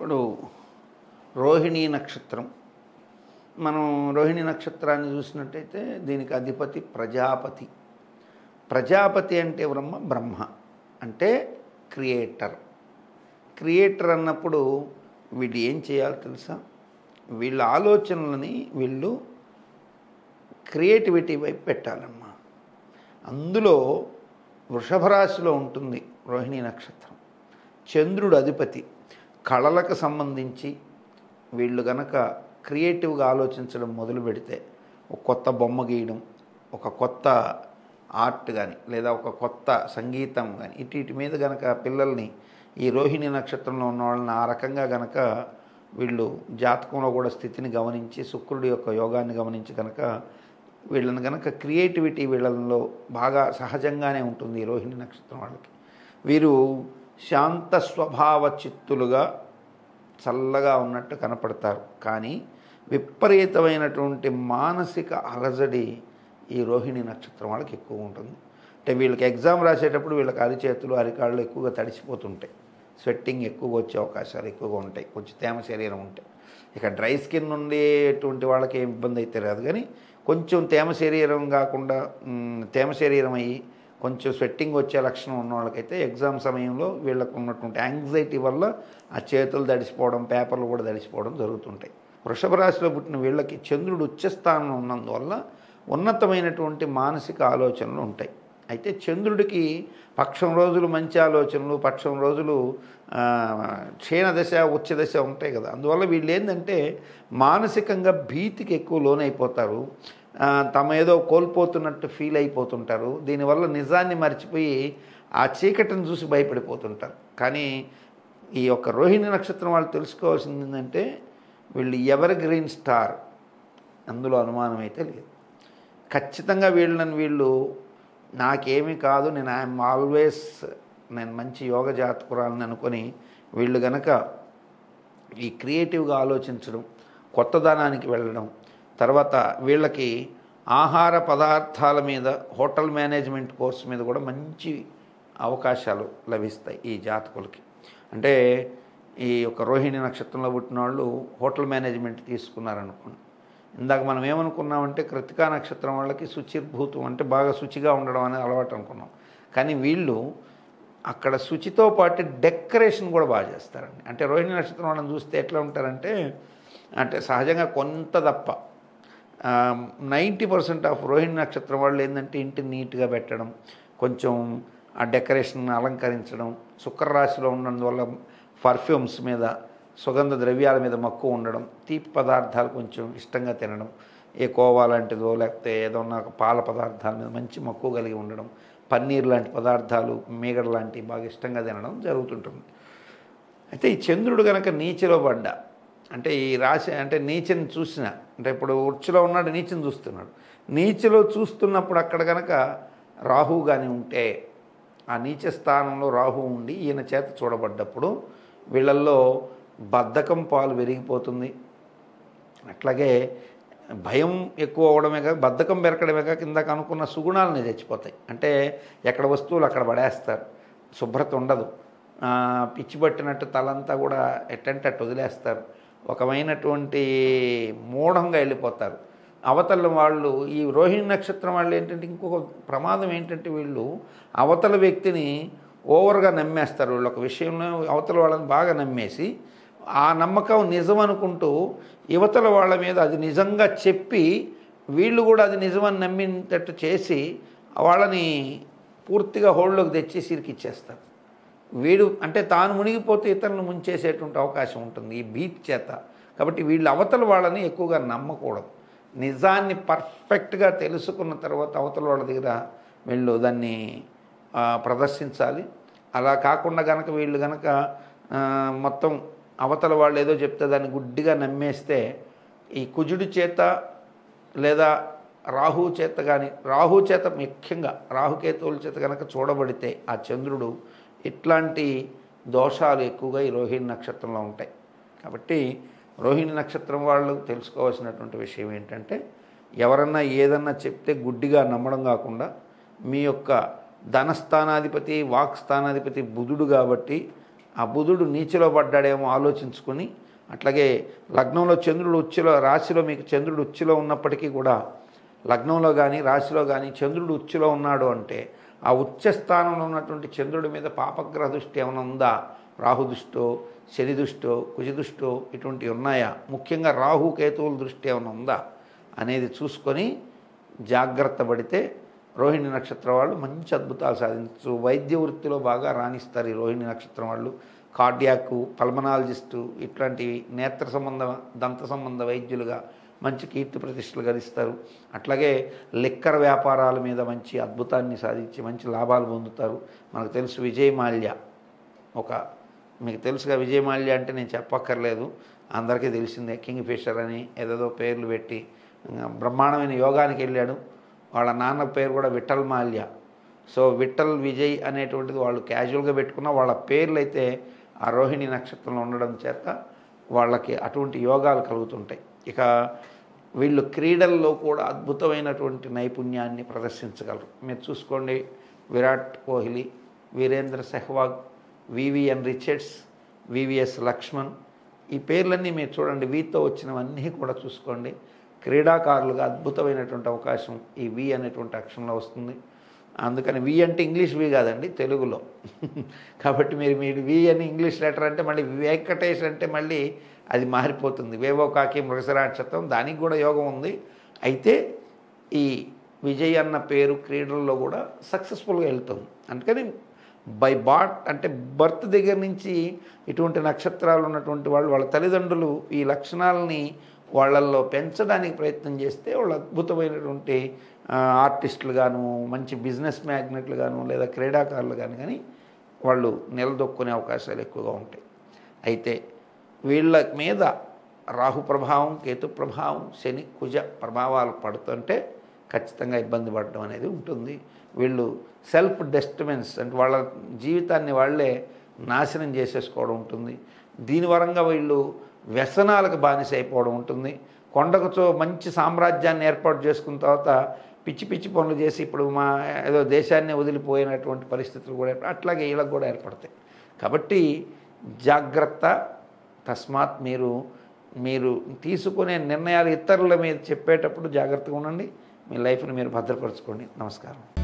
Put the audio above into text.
ఇప్పుడు రోహిణీ నక్షత్రం మనం రోహిణి నక్షత్రాన్ని చూసినట్టయితే దీనికి అధిపతి ప్రజాపతి ప్రజాపతి అంటే బ్రహ్మ బ్రహ్మ అంటే క్రియేటర్ క్రియేటర్ అన్నప్పుడు వీళ్ళు ఏం చేయాలి తెలుసా వీళ్ళ ఆలోచనలని వీళ్ళు క్రియేటివిటీ వైపు పెట్టాలమ్మా అందులో వృషభ రాశిలో ఉంటుంది రోహిణీ నక్షత్రం చంద్రుడు అధిపతి కళలకు సంబంధించి వీళ్ళు గనక క్రియేటివ్గా ఆలోచించడం మొదలు పెడితే ఒక కొత్త బొమ్మ గీయడం ఒక కొత్త ఆర్ట్ కానీ లేదా ఒక కొత్త సంగీతం కానీ ఇటు ఇటు మీద గనక పిల్లల్ని ఈ రోహిణి నక్షత్రంలో ఉన్న వాళ్ళని ఆ రకంగా గనక వీళ్ళు జాతకంలో కూడా స్థితిని గమనించి శుక్రుడి యొక్క యోగాన్ని గమనించి కనుక వీళ్ళని గనక క్రియేటివిటీ వీళ్ళలో బాగా సహజంగానే ఉంటుంది ఈ రోహిణి నక్షత్రం వాళ్ళకి వీరు శాంత స్వభావ చిత్తులుగా చల్లగా ఉన్నట్టు కనపడతారు కానీ విపరీతమైనటువంటి మానసిక అలజడి ఈ రోహిణి నక్షత్రం వాళ్ళకి ఎక్కువ ఉంటుంది అంటే వీళ్ళకి ఎగ్జామ్ రాసేటప్పుడు వీళ్ళకి అరిచేతులు అరికాళ్ళు ఎక్కువగా తడిసిపోతుంటాయి స్వెట్టింగ్ ఎక్కువగా వచ్చే అవకాశాలు ఎక్కువగా ఉంటాయి కొంచెం తేమ శరీరం ఉంటాయి ఇక డ్రై స్కిన్ ఉండేటువంటి వాళ్ళకి ఏం ఇబ్బంది అయితే రాదు కానీ కొంచెం తేమ శరీరం కాకుండా మ్, తేమ శరీరం అయ్యి కొంచెం స్వెట్టింగ్ వచ్చే లక్షణం ఉన్న వాళ్ళకైతే ఎగ్జామ్ సమయంలో వీళ్ళకు ఉన్నటువంటి యాంగ్జైటీ వల్ల ఆ చేతులు తడిసిపోవడం పేపర్లు కూడా తడిసిపోవడం జరుగుతుంటాయి వృషభ రాశిలో పుట్టిన వీళ్ళకి చంద్రుడు ఉచ్చస్థానంలో ఉన్నందువల్ల ఉన్నతమైనటువంటి మానసిక ఆలోచనలు ఉంటాయి అయితే చంద్రుడికి పక్షం రోజులు మంచి ఆలోచనలు పక్షం రోజులు ఆ, క్షీణదశ ఉచ్చదశ ఉంటాయి కదా అందువల్ల వీళ్ళు ఏంటంటే మానసికంగా భీతికి ఎక్కువ లోనైపోతారు ఆ, తమ ఏదో కోల్పోతున్నట్టు ఫీల్ అయిపోతుంటారు దీనివల్ల నిజాన్ని మర్చిపోయి ఆ చీకటిని చూసి భయపడిపోతుంటారు కానీ ఈ యొక్క రోహిణి నక్షత్రం వాళ్ళు తెలుసుకోవాల్సింది ఏంటంటే వీళ్ళు ఎవర్ గ్రీన్ స్టార్ అందులో అనుమానం అయితే లేదు ఖచ్చితంగా వీళ్ళని వీళ్ళు నాకేమీ కాదు నేను ఐఎమ్ ఆల్వేస్ నేను మంచి యోగ జాతకురాలని అనుకొని వీళ్ళు గనక ఈ క్రియేటివ్గా ఆలోచించడం కొత్తదనానికి వెళ్ళడం తర్వాత వీళ్ళకి ఆహార పదార్థాల మీద హోటల్ మేనేజ్మెంట్ కోర్స్ మీద కూడా మంచి అవకాశాలు లభిస్తాయి ఈ జాతకులకి అంటే ఈ యొక్క రోహిణి నక్షత్రంలో పుట్టిన వాళ్ళు హోటల్ మేనేజ్మెంట్ తీసుకున్నారనుకోండి ఇందాక మనం ఏమనుకున్నామంటే కృతికా నక్షత్రం వాళ్ళకి శుచిర్భూతం అంటే బాగా శుచిగా ఉండడం అనేది అలవాటు అనుకున్నాం కానీ వీళ్ళు అక్కడ శుచితో పాటు డెకరేషన్ కూడా బాగా చేస్తారండి అంటే రోహిణి నక్షత్రం వాళ్ళని చూస్తే ఎట్లా ఉంటారంటే అంటే సహజంగా కొంత తప్ప నైంటీ పర్సెంట్ ఆఫ్ రోహిణి నక్షత్రం వాళ్ళు ఏంటంటే ఇంటిని నీట్గా పెట్టడం కొంచెం ఆ డెకరేషన్ అలంకరించడం శుక్రరాశిలో ఉన్నందువల్ల పర్ఫ్యూమ్స్ మీద సుగంధ ద్రవ్యాల మీద మక్కువ ఉండడం తీపి పదార్థాలు కొంచెం ఇష్టంగా తినడం ఏ కోవా లాంటిదో లేకపోతే ఏదన్నా ఒక పాల పదార్థాల మీద మంచి మక్కువ కలిగి ఉండడం పన్నీర్ లాంటి పదార్థాలు మీగడ లాంటివి బాగా ఇష్టంగా తినడం జరుగుతుంటుంది అయితే ఈ చంద్రుడు కనుక నీచలో పడ్డా అంటే ఈ రాశి అంటే నీచని చూసిన అంటే ఇప్పుడు ఉచ్చులో ఉన్నాడు నీచని చూస్తున్నాడు నీచలో చూస్తున్నప్పుడు అక్కడ కనుక రాహు కానీ ఉంటే ఆ నీచ స్థానంలో రాహు ఉండి ఈయన చేత చూడబడ్డప్పుడు వీళ్ళల్లో బద్ధకం పాలు పెరిగిపోతుంది అట్లాగే భయం ఎక్కువ అవడమే కాక బద్ధకం పెరగడమే కాక ఇందాక అనుకున్న సుగుణాలని తెచ్చిపోతాయి అంటే ఎక్కడ వస్తువులు అక్కడ పడేస్తారు శుభ్రత ఉండదు ఆ, పిచ్చి పట్టినట్టు తలంతా కూడా ఎట్టంటే అట్టు వదిలేస్తారు ఒకమైనటువంటి మూఢంగా వెళ్ళిపోతారు అవతల వాళ్ళు ఈ రోహిణి నక్షత్రం వాళ్ళు ఏంటంటే ఇంకొక ప్రమాదం ఏంటంటే వీళ్ళు అవతల వ్యక్తిని ఓవర్గా నమ్మేస్తారు వీళ్ళు ఒక విషయంలో అవతల వాళ్ళని బాగా నమ్మేసి ఆ నమ్మకం నిజం అనుకుంటూ యువతల వాళ్ళ మీద అది నిజంగా చెప్పి వీళ్ళు కూడా అది నిజమని నమ్మినట్టు చేసి వాళ్ళని పూర్తిగా హోల్డ్లోకి తెచ్చి సిరికిచ్చేస్తారు వీడు అంటే తాను మునిగిపోతే ఇతరులను ముంచేసేటువంటి అవకాశం ఉంటుంది ఈ భీతి చేత కాబట్టి వీళ్ళు అవతల వాళ్ళని ఎక్కువగా నమ్మకూడదు నిజాన్ని పర్ఫెక్ట్గా తెలుసుకున్న తర్వాత అవతల వాళ్ళ దగ్గర వీళ్ళు దాన్ని ఆ, ప్రదర్శించాలి అలా కాకుండా గనక వీళ్ళు గనక ఆ, మొత్తం అవతల వాళ్ళు ఏదో చెప్తే దాన్ని గుడ్డిగా నమ్మేస్తే ఈ కుజుడి చేత లేదా రాహు చేత కానీ రాహు చేత ముఖ్యంగా రాహుకేతువుల చేత కనుక చూడబడితే ఆ చంద్రుడు ఇట్లాంటి దోషాలు ఎక్కువగా ఈ రోహిణి నక్షత్రంలో ఉంటాయి కాబట్టి రోహిణి నక్షత్రం వాళ్ళు తెలుసుకోవాల్సినటువంటి విషయం ఏంటంటే ఎవరన్నా ఏదన్నా చెప్తే గుడ్డిగా నమ్మడం కాకుండా మీ యొక్క ధనస్థానాధిపతి వాక్ స్థానాధిపతి బుధుడు కాబట్టి ఆ బుధుడు నీచిలో పడ్డాడేమో ఆలోచించుకొని అట్లాగే లగ్నంలో చంద్రుడు ఉచ్చులో రాశిలో మీకు చంద్రుడు ఉచ్చులో ఉన్నప్పటికీ కూడా లగ్నంలో కానీ రాశిలో కానీ చంద్రుడు ఉచ్చులో ఉన్నాడు అంటే ఆ ఉచ్చ స్థానంలో ఉన్నటువంటి చంద్రుడి మీద పాపగ్రహ దృష్టి ఏమైనా ఉందా రాహు దృష్టో శని దృష్టో కుజ దృష్టో ఇటువంటివి ఉన్నాయా ముఖ్యంగా రాహు కేతువుల దృష్టి ఏమైనా ఉందా అనేది చూసుకొని జాగ్రత్త పడితే రోహిణి నక్షత్రం వాళ్ళు మంచి అద్భుతాలు సాధించు వైద్య వృత్తిలో బాగా రాణిస్తారు ఈ రోహిణి నక్షత్రం వాళ్ళు కార్డియాకు పల్మనాలజిస్టు ఇట్లాంటివి నేత్ర సంబంధ దంత సంబంధ వైద్యులుగా మంచి కీర్తి ప్రతిష్టలు గడిస్తారు అట్లాగే లిక్కర్ వ్యాపారాల మీద మంచి అద్భుతాన్ని సాధించి మంచి లాభాలు పొందుతారు మనకు తెలుసు విజయ్ మాల్య ఒక మీకు తెలుసుగా విజయ్ మాల్య అంటే నేను చెప్పక్కర్లేదు అందరికీ తెలిసిందే కింగ్ ఫిషర్ అని ఏదేదో పేర్లు పెట్టి ఇంకా బ్రహ్మాండమైన యోగానికి వెళ్ళాడు వాళ్ళ నాన్న పేరు కూడా విఠల్ మాల్య సో విఠల్ విజయ్ అనేటువంటిది వాళ్ళు క్యాజువల్గా పెట్టుకున్న వాళ్ళ పేర్లు అయితే ఆ రోహిణి నక్షత్రంలో ఉండడం చేత వాళ్ళకి అటువంటి యోగాలు కలుగుతుంటాయి ఇక వీళ్ళు క్రీడల్లో కూడా అద్భుతమైనటువంటి నైపుణ్యాన్ని ప్రదర్శించగలరు మీరు చూసుకోండి Virat Kohli Virendra Sehwag VVN Richards VVS Laxman ఈ పేర్లన్నీ మీరు చూడండి వీతో వచ్చినవన్నీ కూడా చూసుకోండి క్రీడాకారులుగా అద్భుతమైనటువంటి అవకాశం ఈ వి అనేటువంటి అక్షరంలో వస్తుంది అందుకని వి అంటే ఇంగ్లీష్ వి కాదండి తెలుగులో కాబట్టి మీరు మీరు వి అని ఇంగ్లీష్ లెటర్ అంటే మళ్ళీ వెంకటేష్ అంటే మళ్ళీ అది మారిపోతుంది వేవో కాకి మృగశరాక్షత్రం దానికి కూడా యోగం ఉంది అయితే ఈ విజయ్ అన్న పేరు క్రీడల్లో కూడా సక్సెస్ఫుల్గా వెళ్తుంది అందుకని బై బాట్ అంటే బర్త్ దగ్గర నుంచి ఇటువంటి నక్షత్రాలు ఉన్నటువంటి వాళ్ళు వాళ్ళ తల్లిదండ్రులు ఈ లక్షణాలని వాళ్ళల్లో పెంచడానికి ప్రయత్నం చేస్తే వాళ్ళు అద్భుతమైనటువంటి ఆ, ఆర్టిస్టులు గాను మంచి బిజినెస్ మ్యాగ్నెట్లు గాను లేదా క్రీడాకారులు కానీ కానీ వాళ్ళు నిలదొక్కునే అవకాశాలు ఎక్కువగా ఉంటాయి అయితే వీళ్ళ మీద రాహు ప్రభావం కేతు ప్రభావం శని కుజ ప్రభావాలు పడుతుంటే ఖచ్చితంగా ఇబ్బంది పడడం అనేది ఉంటుంది వీళ్ళు సెల్ఫ్ డెస్టమెన్స్ అంటే వాళ్ళ జీవితాన్ని వాళ్ళే నాశనం చేసేసుకోవడం ఉంటుంది దీని వరంగా వీళ్ళు వ్యసనాలకు బానిస అయిపోవడం ఉంటుంది కొండకుచో మంచి సామ్రాజ్యాన్ని ఏర్పాటు చేసుకున్న తర్వాత పిచ్చి పిచ్చి పనులు చేసి ఇప్పుడు మా ఏదో దేశాన్ని వదిలిపోయినటువంటి పరిస్థితులు కూడా ఏర్ప- అట్లాగే వీళ్ళకి కూడా ఏర్పడతాయి కాబట్టి జాగ్రత్త తస్మాత్ మీరు మీరు తీసుకునే నిర్ణయాలు ఇతరుల మీద చెప్పేటప్పుడు జాగ్రత్తగా ఉండండి మీ లైఫ్ని మీరు భద్రపరచుకోండి నమస్కారం